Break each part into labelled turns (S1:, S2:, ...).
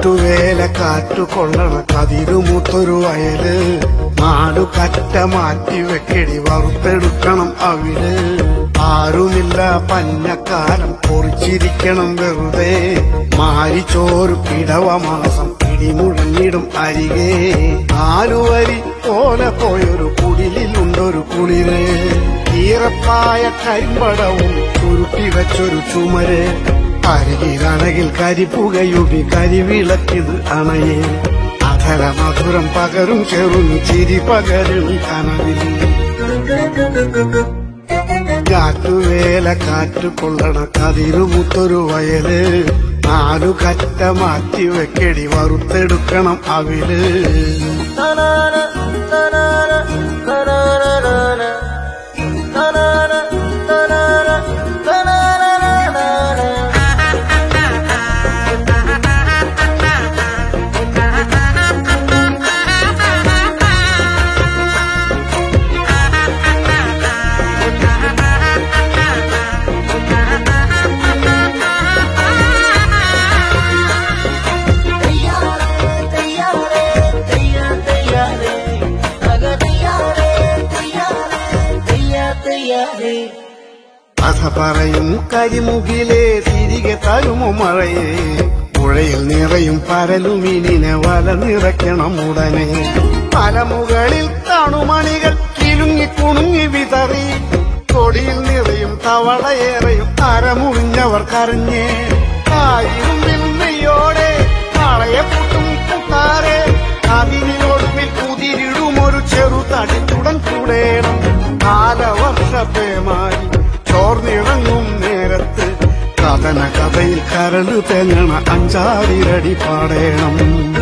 S1: ഞാറ്റുവേല കാറ്റു കൊള്ളണ കതിരുമൂത്തൊരു വയല് നാടു കറ്റ മാറ്റി വെക്കടി വറുത്തെടുക്കണം അവില് ആരുമില്ല പഞ്ഞക്കാലം പൊറിച്ചിരിക്കണം വെറുതെ മാരിച്ചോരു പിടവ മാസം പിടിമുഴങ്ങിടും അരികെ ആലുവരി പോലെ പോയൊരു കുടിലുണ്ടൊരു കുളിര് ഈറപ്പായ കരിമ്പടവും ചുരുട്ടി വെച്ചൊരു ചുമര് അരികിലണകിൽ കരിപ്പുകയുടി കരിവിളക്കിത് അണയെ അധര മധുരം പകരും ചെറുന്നു ചിരി പകരും കനവിൽ കാറ്റുവേല കാറ്റു കൊള്ളണ കതിരുമുത്തൊരു വയല് നാലു കറ്റ മാറ്റി വെക്കടി വറുത്തെടുക്കണം അവില് കഥ പറയും കരിമുകിലേ തിരികെ തരുമോ മഴയെ പുഴയിൽ നിറയും പരലുമീനിനെ വല നിറയ്ക്കണം ഉടനെ പലമുകളിൽ തണുമണികൾ കിലുങ്ങി കുണുങ്ങി വിതറി കൊടിയിൽ നിറയും തവളയേറെയും അരമുറിഞ്ഞവർ കരഞ്ഞേ ആയിരുമ്പിൽ നെയ്യോടെ നാളെ പുട്ടും കൂട്ടാരെ അതിനൊടുവിൽ കുതിരിടും ഒരു ചെറു തടിച്ചുടൻ കൂടേണം കാലവർഷപ്പേമാരി ചോർന്നിറങ്ങും നേരത്ത് കഥന കഥയിൽ കരട് തെങ്ങണ അഞ്ചാറിരടി പാടേണം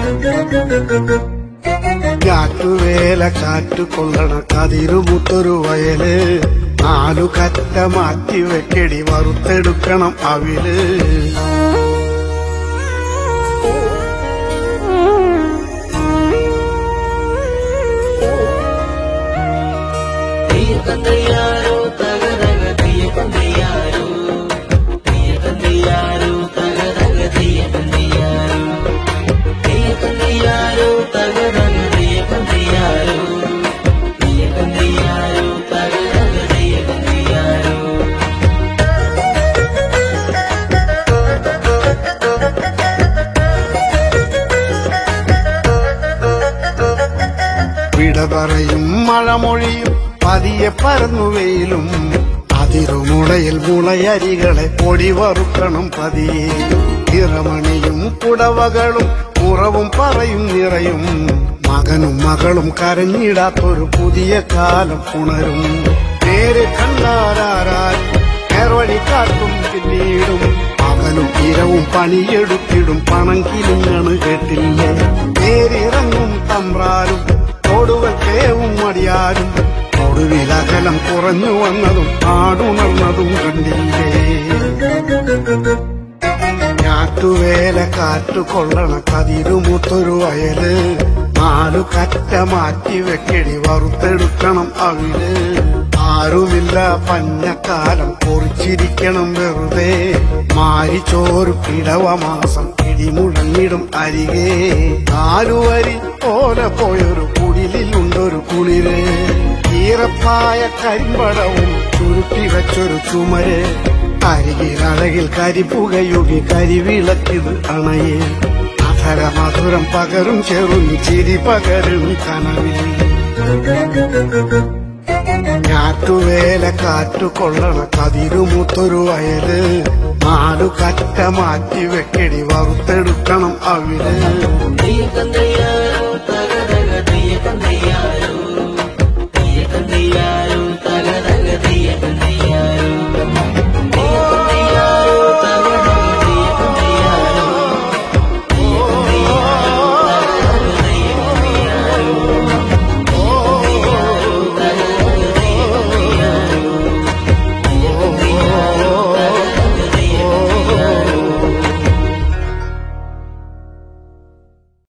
S1: കാറ്റുവേല കാറ്റു കൊള്ളണ കതിരുമുത്തൊരു വയല് നാലു കറ്റ മാറ്റി വെക്കടി വറുത്തെടുക്കണം അവില്
S2: തയ്യാറോ തകരക തീയ തയ്യാറോ തീയ തയ്യാറോ തകരക തീയ തയ്യാറോ തീയ തയ്യാറോ തകരക തീയ തയ്യാറോ തീയ തയ്യാറോ തകരക തീയ തയ്യാറോ
S1: വിട പറയും മഴമൊഴിയും പതിയെ പരന്നു വെയിലും അതിരുമുളയിൽ മുളയരികളെ പൊടി വറുക്കണം പതിയെ ഇറമണിയും പുടവകളും ഉറവും പറയും നിറയും മകനും മകളും കരഞ്ഞിടാത്തൊരു പുതിയ കാലം ഉണരും നേരെ കണ്ടാരാരായി നേർവഴി കാട്ടും പിന്നീടും പകലും ഇരവും പണിയെടുത്തിടും പണം കിലുങ്ങണ് കേട്ടില്ലേ നേരിറങ്ങും തമ്പ്രാരും കൊടുവൽ കേവും മടിയാരും ഒടുവിലകലം കുറഞ്ഞു വന്നതും ആടുണർന്നതും കണ്ടില്ലേ ഞാറ്റുവേല കാറ്റു കൊള്ളണ കതിരുമുത്തൊരു വയല് നാലു കറ്റ മാറ്റി വെക്കടി വറുത്തെടുക്കണം അവില് ആരുമില്ല പഞ്ഞക്കാലം പൊറിച്ചിരിക്കണം വെറുതെ മാരിച്ചോരു പിടവ മാസം ഇടിമുഴങ്ങിടും അരികെ ആലുവരി പോലെ പോയൊരു കുടിലുണ്ടൊരു കുളിര് ഈറപ്പായ കരിമ്പടവും ചുരുട്ടി വെച്ചൊരു ചുമര് അരികിലഴകിൽ കരിപ്പുകയുടി കരിവിളക്കിത് അണയെ അധര മധുരം പകരും ചെറും ചിരി പകരും കനവിൽ ഞാറ്റുവേല കാറ്റു കൊള്ളണ കതിരുമുത്തൊരു വയല് നാലു കറ്റ മാറ്റി വെക്കടി വറുത്തെടുക്കണം അവില്
S2: തീയ തയ്യാറോ